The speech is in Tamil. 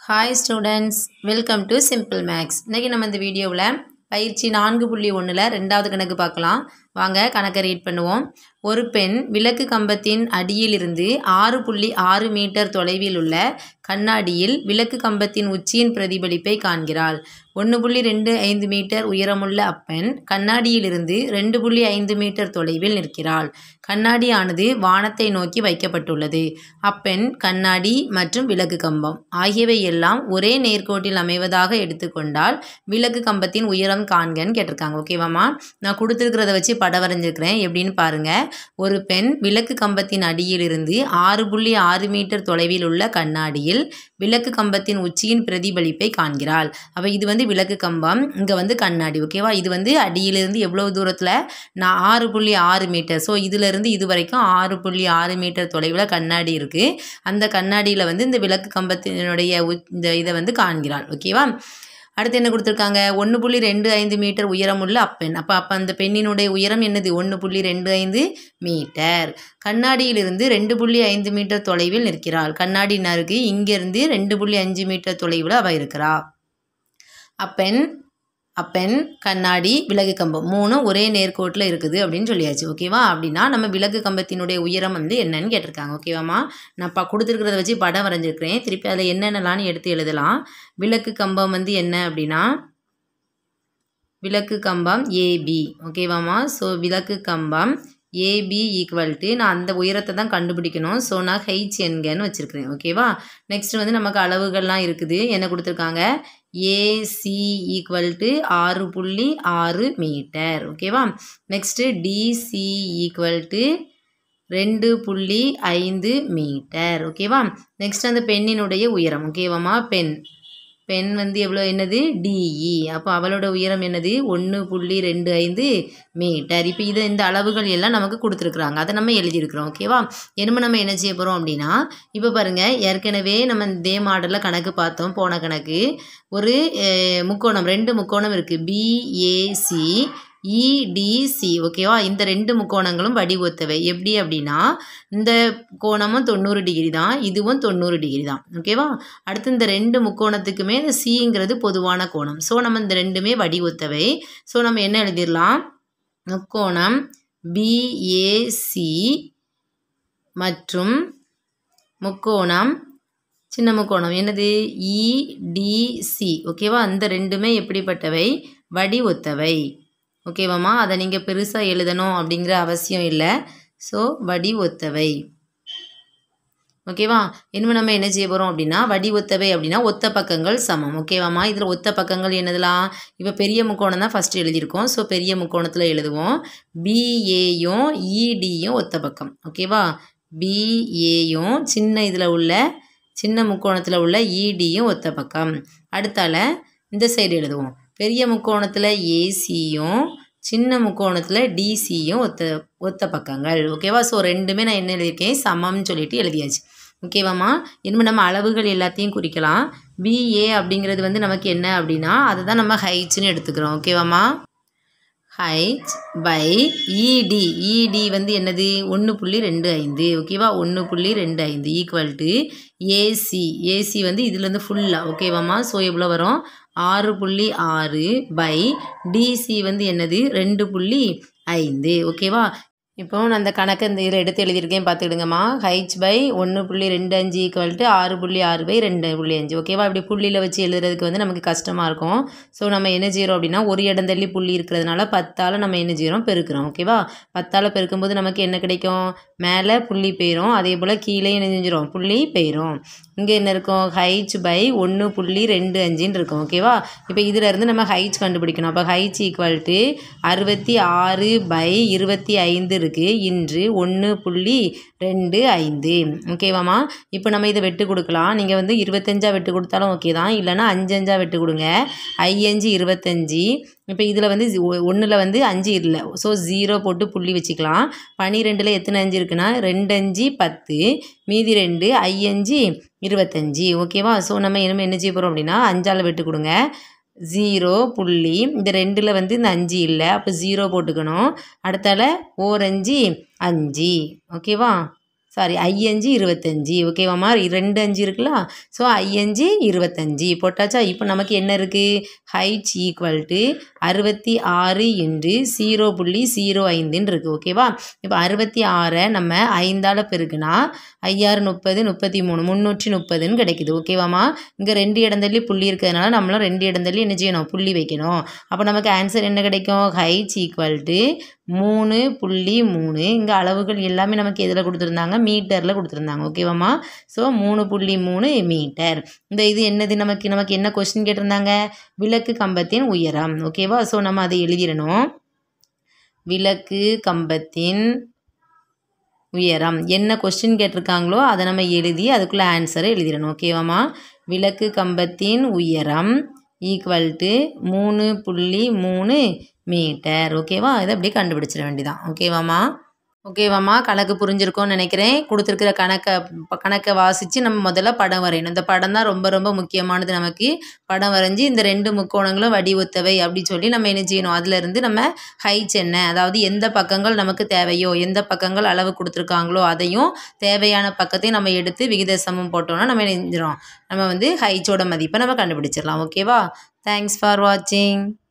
hi students welcome to simple maths இன்றைக்கி நம்ம இந்த வீடியோவில் பயிற்சி நான்கு புள்ளி ஒன்றில் ரெண்டாவது கணக்கு பார்க்கலாம் வாங்க கணக்கை ரீட் பண்ணுவோம் ஒரு பெண் விளக்கு கம்பத்தின் அடியிலிருந்து ஆறு புள்ளி ஆறு மீட்டர் தொலைவில் உள்ள கண்ணாடியில் விளக்கு கம்பத்தின் உச்சியின் பிரதிபலிப்பை காண்கிறாள் ஒன்று புள்ளி ரெண்டு ஐந்து மீட்டர் உயரமுள்ள அப்பெண் கண்ணாடியிலிருந்து ரெண்டு புள்ளி ஐந்து மீட்டர் தொலைவில் நிற்கிறாள் கண்ணாடியானது வானத்தை நோக்கி வைக்கப்பட்டுள்ளது அப்பெண் கண்ணாடி மற்றும் விளக்கு கம்பம் ஆகியவை எல்லாம் ஒரே நேர்கோட்டில் அமைவதாக எடுத்துக்கொண்டால் விளக்கு கம்பத்தின் உயரம் காண்கன்னு கேட்டிருக்காங்க ஓகேவாம்மா நான் கொடுத்துருக்கிறத வச்சு படம் வரைஞ்சிருக்கிறேன் எப்படின்னு பாருங்கள் ஒரு பெண் விளக்கு கம்பத்தின் அடியிலிருந்து ஆறு புள்ளி ஆறு மீட்டர் தொலைவில் உள்ள கண்ணாடியில் விளக்கு கம்பத்தின் உச்சியின் பிரதிபலிப்பை காண்கிறாள் அப்போ இது வந்து விளக்கு கம்பம் இங்கே வந்து கண்ணாடி ஓகேவா இது வந்து அடியிலிருந்து எவ்வளோ தூரத்தில் நான் ஆறு புள்ளி ஆறு மீட்டர் ஸோ இதிலிருந்து இது வரைக்கும் ஆறு புள்ளி ஆறு மீட்டர் தொலைவில் கண்ணாடி இருக்குது அந்த கண்ணாடியில் வந்து இந்த விளக்கு கம்பத்தினுடைய உ- இந்த இதை வந்து காண்கிறாள் ஓகேவா அடுத்து என்ன கொடுத்துருக்காங்க ஒன்று புள்ளி ரெண்டு ஐந்து மீட்டர் உயரமுள்ள அப்பெண் அப்போ அப்போ அந்த பெண்ணினுடைய உயரம் என்னது ஒன்று புள்ளி ரெண்டு ஐந்து மீட்டர் கண்ணாடியிலிருந்து ரெண்டு புள்ளி ஐந்து மீட்டர் தொலைவில் நிற்கிறாள் கண்ணாடி நறுக்கு இங்கேருந்து ரெண்டு புள்ளி அஞ்சு மீட்டர் தொலைவில் அவள் இருக்கிறா அப்பெண் அப்பெண் கண்ணாடி விலகு கம்பம் மூணும் ஒரே நேர்கோட்டில் இருக்குது அப்படின்னு சொல்லியாச்சு ஓகேவா அப்படின்னா நம்ம விலகு கம்பத்தினுடைய உயரம் வந்து என்னன்னு கேட்டிருக்காங்க ஓகேவாம்மா நான் இப்போ கொடுத்துருக்கிறத வச்சு படம் வரைஞ்சிருக்கிறேன் திருப்பி அதில் என்னென்னலான்னு எடுத்து எழுதலாம் விளக்கு கம்பம் வந்து என்ன அப்படின்னா விளக்கு கம்பம் ஏபி ஓகேவாம்மா ஸோ விளக்கு கம்பம் ஏபி ஈக்குவல் டு நான் அந்த உயரத்தை தான் கண்டுபிடிக்கணும் ஸோ நான் ஹெச் என்கன்னு வச்சுருக்கிறேன் ஓகேவா நெக்ஸ்ட் வந்து நமக்கு அளவுகள்லாம் இருக்குது என்ன கொடுத்துருக்காங்க ஏசி ஈக்குவல் டு ஆறு புள்ளி ஆறு மீட்டர் ஓகேவா நெக்ஸ்ட்டு டிசி ஈக்குவல் டு ரெண்டு புள்ளி ஐந்து மீட்டர் ஓகேவா நெக்ஸ்ட் அந்த பெண்ணினுடைய உயரம் ஓகேவாம்மா பெண் பெண் வந்து எவ்வளோ என்னது டிஇ அப்போ அவளோட உயரம் என்னது ஒன்று புள்ளி ரெண்டு ஐந்து மீட்டர் இப்போ இது இந்த அளவுகள் எல்லாம் நமக்கு கொடுத்துருக்குறாங்க அதை நம்ம எழுதியிருக்கிறோம் ஓகேவா என்னமோ நம்ம என்ன செய்ய போகிறோம் அப்படின்னா இப்போ பாருங்கள் ஏற்கனவே நம்ம இதே மாடலில் கணக்கு பார்த்தோம் போன கணக்கு ஒரு அஹ், முக்கோணம் ரெண்டு முக்கோணம் இருக்குது பிஏசி இடிசி ஓகேவா இந்த ரெண்டு முக்கோணங்களும் வடிவொத்தவை எப்படி அப்படின்னா இந்த கோணமும் தொண்ணூறு டிகிரி தான் இதுவும் தொண்ணூறு டிகிரி தான் ஓகேவா அடுத்து இந்த ரெண்டு முக்கோணத்துக்குமே இந்த சிங்கிறது பொதுவான கோணம் ஸோ நம்ம இந்த ரெண்டுமே வடிவொத்தவை ஸோ நம்ம என்ன எழுதிடலாம் முக்கோணம் பிஏசி மற்றும் முக்கோணம் சின்ன முக்கோணம் என்னது இடிசி ஓகேவா அந்த ரெண்டுமே எப்படிப்பட்டவை வடி ஒத்தவை ஓகேவாம்மா அதை நீங்கள் பெருசாக எழுதணும் அப்படிங்கிற அவசியம் இல்லை ஸோ வடி ஒத்தவை ஓகேவா இனிமேல் நம்ம என்ன செய்ய போகிறோம் அப்படின்னா வடி ஒத்தவை அப்படின்னா ஒத்த பக்கங்கள் சமம் ஓகேவாம்மா இதில் ஒத்த பக்கங்கள் என்னதெல்லாம் இப்போ பெரிய முக்கோணம் தான் ஃபஸ்ட்டு எழுதியிருக்கோம் ஸோ பெரிய முக்கோணத்தில் எழுதுவோம் பிஏயும் இடியும் ஒத்த பக்கம் ஓகேவா பிஏயும் சின்ன இதில் உள்ள சின்ன முக்கோணத்தில் உள்ள இடியும் ஒத்த பக்கம் அடுத்தால இந்த சைடு எழுதுவோம் பெரிய முக்கோணத்தில் ஏசியும் சின்ன முக்கோணத்தில் டிசியும் ஒத்த ஒத்த பக்கங்கள் ஓகேவா ஸோ ரெண்டுமே நான் என்ன எழுதியிருக்கேன் சமம்னு சொல்லிட்டு எழுதியாச்சு ஓகேவாம்மா இனிமேல் நம்ம அளவுகள் எல்லாத்தையும் குறிக்கலாம் பிஏ அப்படிங்கிறது வந்து நமக்கு என்ன அப்படின்னா அதுதான் நம்ம ஹைட்ஸ்னு எடுத்துக்கிறோம் ஓகேவாம்மா ஹைச் பை இடி இடி வந்து என்னது ஒன்று புள்ளி ரெண்டு ஐந்து ஓகேவா ஒன்று புள்ளி ரெண்டு ஐந்து ஈக்குவல் டு ஏசி ஏசி வந்து இதுலேருந்து ஃபுல்லாக ஓகேவாம்மா ஸோ எவ்வளோ வரும் ஆறு புள்ளி ஆறு பை டிசி வந்து என்னது ரெண்டு புள்ளி ஐந்து ஓகேவா இப்போ நான் அந்த கணக்கு இந்த இதில் எடுத்து எழுதியிருக்கேன் பார்த்துக்கிடுங்கம்மா ஹைச் பை ஒன்று புள்ளி ரெண்டு அஞ்சு ஈக்குவல் டு ஆறு புள்ளி ஆறு பை ரெண்டு புள்ளி அஞ்சு ஓகேவா இப்படி புள்ளியில் வச்சு எழுதுறதுக்கு வந்து நமக்கு கஷ்டமாக இருக்கும் ஸோ நம்ம என்ன செய்கிறோம் அப்படின்னா ஒரு இடம் தள்ளி புள்ளி இருக்கிறதுனால பத்தால் நம்ம என்ன செய்கிறோம் பெருக்கிறோம் ஓகேவா பத்தால் பெருக்கும்போது நமக்கு என்ன கிடைக்கும் மேலே புள்ளி பெயரும் அதே போல் கீழே என்ன செஞ்சிரும் புள்ளி பெயரும் இங்கே என்ன இருக்கும் ஹைச் பை ஒன்று புள்ளி ரெண்டு அஞ்சுன்னு இருக்கும் ஓகேவா இப்போ இதில் இருந்து நம்ம ஹைச் கண்டுபிடிக்கணும் அப்போ ஹைச் ஈக்குவல் டு அறுபத்தி ஆறு பை இருபத்தி ஐந்து இருக்குது இன்று ஒன்று புள்ளி ரெண்டு ஐந்து ஓகேவாம்மா இப்போ நம்ம இதை வெட்டு கொடுக்கலாம் நீங்கள் வந்து இருபத்தஞ்சா வெட்டு கொடுத்தாலும் ஓகே தான் இல்லைன்னா அஞ்சஞ்சா வெட்டு கொடுங்க ஐயஞ்சு இருபத்தஞ்சி இப்போ இதில் வந்து ஒன்றில் வந்து அஞ்சு இல்லை ஸோ ஜீரோ போட்டு புள்ளி வச்சுக்கலாம் பனிரெண்டில் எத்தனை அஞ்சு இருக்குன்னா ரெண்டு அஞ்சு பத்து மீதி ரெண்டு ஐயஞ்சு இருபத்தஞ்சி ஓகேவா ஸோ நம்ம இனிமேல் என்ன செய்ய போகிறோம் அப்படின்னா அஞ்சால் வெட்டு கொடுங்க ஜீரோ புள்ளி இந்த ரெண்டில் வந்து இந்த அஞ்சு இல்லை அப்போ ஜீரோ போட்டுக்கணும் அடுத்தால ஓரஞ்சு அஞ்சு ஓகேவா சாரி ஐயஞ்சு இருபத்தஞ்சி ஓகேவாம்மா ரெண்டு அஞ்சு இருக்குல்ல ஸோ ஐயஞ்சு இருபத்தஞ்சி போட்டாச்சா இப்போ நமக்கு என்ன இருக்குது ஹைச் ஈக்குவல் டு அறுபத்தி ஆறு இன்று ஜீரோ புள்ளி ஜீரோ ஐந்துன்னு இருக்குது ஓகேவா இப்போ அறுபத்தி ஆறை நம்ம ஐந்தால் பெருக்குனா ஐயாறு முப்பது முப்பத்தி மூணு முந்நூற்றி முப்பதுன்னு கிடைக்குது ஓகேவாம்மா இங்கே ரெண்டு இடந்தள்ளி புள்ளி இருக்கிறதுனால நம்மளும் ரெண்டு இடந்தள்ளி என்ன செய்யணும் புள்ளி வைக்கணும் அப்போ நமக்கு ஆன்சர் என்ன கிடைக்கும் ஹைச் ஈக்குவல் டு மூணு புள்ளி மூணு இங்கே அளவுகள் எல்லாமே நமக்கு எதில் கொடுத்துருந்தாங்க மீட்டரில் கொடுத்துருந்தாங்க ஓகேவாம்மா ஸோ மூணு புள்ளி மூணு மீட்டர் இந்த இது என்னது நமக்கு நமக்கு என்ன கொஸ்டின் கேட்டிருந்தாங்க விளக்கு கம்பத்தின் உயரம் ஓகேவா ஸோ நம்ம அதை எழுதிடணும் விளக்கு கம்பத்தின் உயரம் என்ன கொஸ்டின் கேட்டிருக்காங்களோ அதை நம்ம எழுதி அதுக்குள்ளே ஆன்சரை எழுதிடணும் ஓகேவாம்மா விளக்கு கம்பத்தின் உயரம் ஈக்குவல் டு மூணு புள்ளி மூணு மீட்டர் ஓகேவா இதை அப்படியே கண்டுபிடிச்சிட வேண்டியதான் ஓகேவாம்மா ஓகேவாம்மா கணக்கு புரிஞ்சிருக்கும்னு நினைக்கிறேன் கொடுத்துருக்கிற கணக்கை ப- கணக்கை வாசித்து நம்ம முதல்ல படம் வரையணும் இந்த படம் தான் ரொம்ப ரொம்ப முக்கியமானது நமக்கு படம் வரைஞ்சி இந்த ரெண்டு முக்கோணங்களும் வடி ஒத்தவை அப்படி சொல்லி நம்ம என்ன செய்யணும் அதுலேருந்து நம்ம ஹைச் என்ன அதாவது எந்த பக்கங்கள் நமக்கு தேவையோ எந்த பக்கங்கள் அளவு கொடுத்துருக்காங்களோ அதையும் தேவையான பக்கத்தையும் நம்ம எடுத்து விகித சமம் போட்டோம்னா நம்ம என்ன செஞ்சிடும் நம்ம வந்து ஹைச்சோட மதிப்பை நம்ம கண்டுபிடிச்சிடலாம் ஓகேவா தேங்க்ஸ் ஃபார் வாட்சிங்